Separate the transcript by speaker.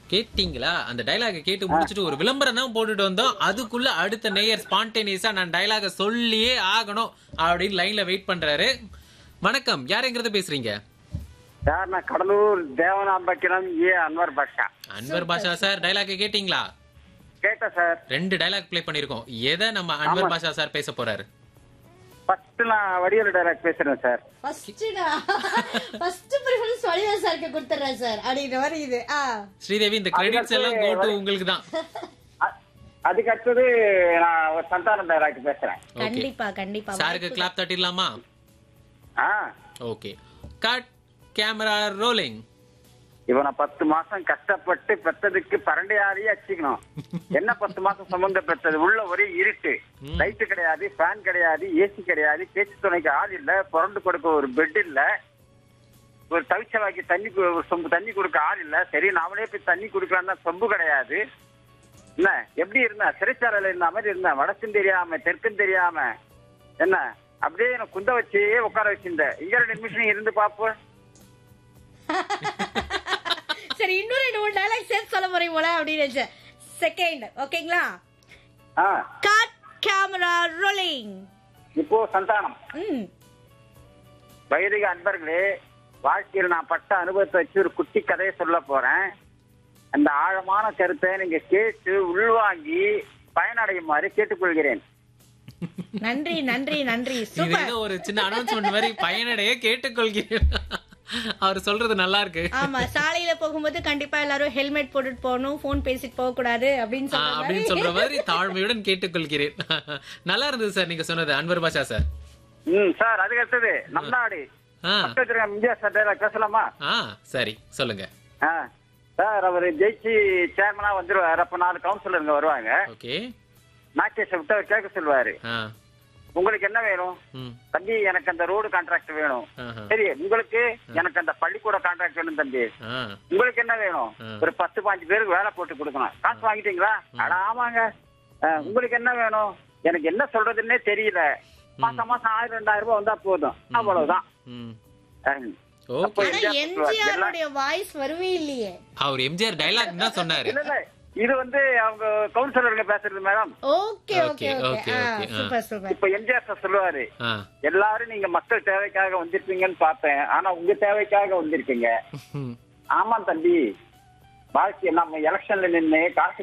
Speaker 1: கேட்டீங்களா அந்த டைலாக கேட்டு முடிச்சுட்டு ஒரு விளம்பரம் தான் போட்டுட்டு வந்தோம் அதுக்குள்ள அடுத்த நேயர் ஸ்பான்டேனியஸா நான் டைலாக சொல்லியே ஆகணும் அப்படின்னு லைன்ல வெயிட் பண்றாரு வணக்கம் யாருங்கிறத பேசுறீங்க
Speaker 2: சார் நான் Cuddalore Devanampattinam A Anwar Basha
Speaker 1: Anwar Basha sir dialogue கேட்டீங்களா
Speaker 2: கேட்டேன் சார்
Speaker 1: ரெண்டு டைலாக் ப்ளே பண்ணிருக்கோம் எதை நம்ம அன்வர் பாஷா சார் பேச போறாரு
Speaker 2: ஃபர்ஸ்ட் நான் வடிவேலு டைலாக் பேசுறேன் சார்
Speaker 3: ஃபர்ஸ்ட்டா ஃபர்ஸ்ட் ப்ரிஃபரன்ஸ் வடிவா சாருக்கு கொடுத்துறேன் சார் அப்படின்ற மாதிரி இது ஆ
Speaker 1: ஸ்ரீதேவி இந்த கிரெடிட்ஸ் எல்லாம் கோ டு உங்களுக்கு தான்
Speaker 2: அ- அதுக்கு அடுத்தது நான் ஒரு சந்தானம் டைலாக் பேசுறேன்
Speaker 1: ஓகே
Speaker 3: கண்டிப்பா கண்டிப்பா
Speaker 1: சாருக்கு கிளாப் தட்டிடலாமா
Speaker 2: ஆ
Speaker 1: ஓகே கட் கேமரா ரோலிங்
Speaker 2: இவனை பத்து மாசம் கஷ்டப்பட்டு பெத்ததுக்கு பரண்டையாரியே அடிச்சுக்கணும் என்ன பத்து மாசம் சுமந்த பெத்தது உள்ள ஒரே இருட்டு லைட்டு கிடையாது ஃபேன் கிடையாது ஏசி கிடையாது பேச்சு துணைக்கு ஆள் இல்ல புரண்டு கொடுக்க ஒரு பெட் இல்ல ஒரு தவிச்சவாக்கி தண்ணி கு- ஒரு சொம்பு தண்ணி கொடுக்க ஆள் இல்ல சரி நாமளே போய் தண்ணி குடுக்கலாம்னா சொம்பு கிடையாது என்ன எப்படி இருந்தா சிறைச்சாலையில இருந்த மாதிரி இருந்தேன் வடக்கும் தெரியாம தெற்கும் தெரியாம என்ன அப்படியே எனக்கு குந்த வச்சே உட்கார வச்சிருந்தேன் இங்க ரெண்டு நிமிஷம் இருந்து பாப்போம்
Speaker 3: சரி இன்னும் ரெண்டு மூணு டைலாக் சேர்த்து சொல்ல போறீங்க போல அப்படின்னு நினைச்சேன் செகண்ட் ஓகேங்களா
Speaker 2: ஆ
Speaker 3: கட் கேமரா ரோலிங்
Speaker 2: இப்போ சந்தானம்
Speaker 3: ம்
Speaker 2: வைதிக அன்பர்களே வாழ்க்கையில் நான் பட்ட அனுபவத்தை வச்சு ஒரு குட்டி கதையை சொல்ல போறேன் அந்த ஆழமான கருத்தை நீங்க கேட்டு உள்வாங்கி பயனடையுமாறு கேட்டுக்கொள்கிறேன்
Speaker 3: நன்றி நன்றி நன்றி
Speaker 1: இது
Speaker 3: சூப்பர்
Speaker 1: ஏதோ ஒரு சின்ன அனௌன்ஸ்மெண்ட் மாதிரி பயனடைய கேட்டுக்கொள்கிறேன் அவர் சொல்றது நல்லா இருக்கு
Speaker 3: ஆமா சாலையில போகும்போது கண்டிப்பா எல்லாரும் ஹெல்மெட் போட்டுட்டு போகணும் போன் பேசிட்டு போக கூடாது அப்படின்னு
Speaker 1: ஆ,
Speaker 3: சொல்ற
Speaker 1: அப்படின்னு
Speaker 3: மாதிரி
Speaker 1: சொல்ற மாதிரி தாழ்மையுடன் கேட்டுக்கொள்கிறேன் நல்லா இருந்தது சார் நீங்க சொன்னது அன்வர் பாஷா சார்
Speaker 2: ம் சார் அதுக்கு அடுத்தது நம் நாடு
Speaker 1: ஆ
Speaker 2: பக்கத்துல இந்தியா சார் டைலாக் பேசலாமா
Speaker 1: ஆ சரி சொல்லுங்க
Speaker 2: ஆ சார் அவர் ஜெயிச்சு சேர்மனா வந்துருவாரு அப்ப நாலு கவுன்சிலருங்க வருவாங்க
Speaker 1: ஓகே
Speaker 2: நாகேஷை விட்டு அவர் கேட்க சொல்லுவாரு
Speaker 1: ஆ
Speaker 2: உங்களுக்கு என்ன வேணும்
Speaker 1: ம்
Speaker 2: தம்பி எனக்கு அந்த ரோடு கான்ட்ராக்ட் வேணும்
Speaker 1: ஆஹா.
Speaker 2: சரி உங்களுக்கு எனக்கு அந்த பள்ளிக்கூட கான்ட்ராக்ட் வேணும் தம்பி
Speaker 1: ஆ
Speaker 2: உங்களுக்கு என்ன வேணும்
Speaker 1: ஆ.
Speaker 2: ஒரு பத்து பாஞ்சு பேருக்கு வேலை போட்டு கொடுக்கணும் காசு வாங்கிட்டீங்களா அட ஆமாங்க அஹ், உங்களுக்கு என்ன வேணும் எனக்கு என்ன சொல்றதுன்னே தெரியல மாசம் மாசம் ஆயிரம் ரெண்டாயிரம் ரூபாய் வந்தா போதும் அவ்வளவுதான்
Speaker 1: ம்
Speaker 2: அஹ்.
Speaker 1: ஓகே
Speaker 2: அப்ப
Speaker 3: ஆனா
Speaker 2: எம்ஜிஆர் சொல்லுவார், எல்லாம்
Speaker 3: எம்ஜிஆருடைய வாய்ஸ் வரவே இல்லையே
Speaker 1: அவர் எம்ஜிஆர் டைலாக் தான் சொன்னாரு
Speaker 2: இல்ல இல்ல இது வந்து அவங்க கவுன்சிலருங்க பேசுறது madam
Speaker 3: okay okay
Speaker 1: Okay,
Speaker 3: okay
Speaker 1: okay, okay, ஆ.
Speaker 3: சூப்பர் சூப்பர்
Speaker 2: இப்ப எம்ஜிஆர் சார் சொல்லுவாரு
Speaker 1: ஆ
Speaker 2: எல்லாரும் நீங்க மக்கள் தேவைக்காக வந்திருப்பீங்கன்னு பார்த்தேன் ஆனா உங்க தேவைக்காக வந்திருக்கீங்க
Speaker 1: ம்.
Speaker 2: ஆமா தம்பி வாழ்க்கை நம்ம எலெக்ஷன்ல நின்னு காசு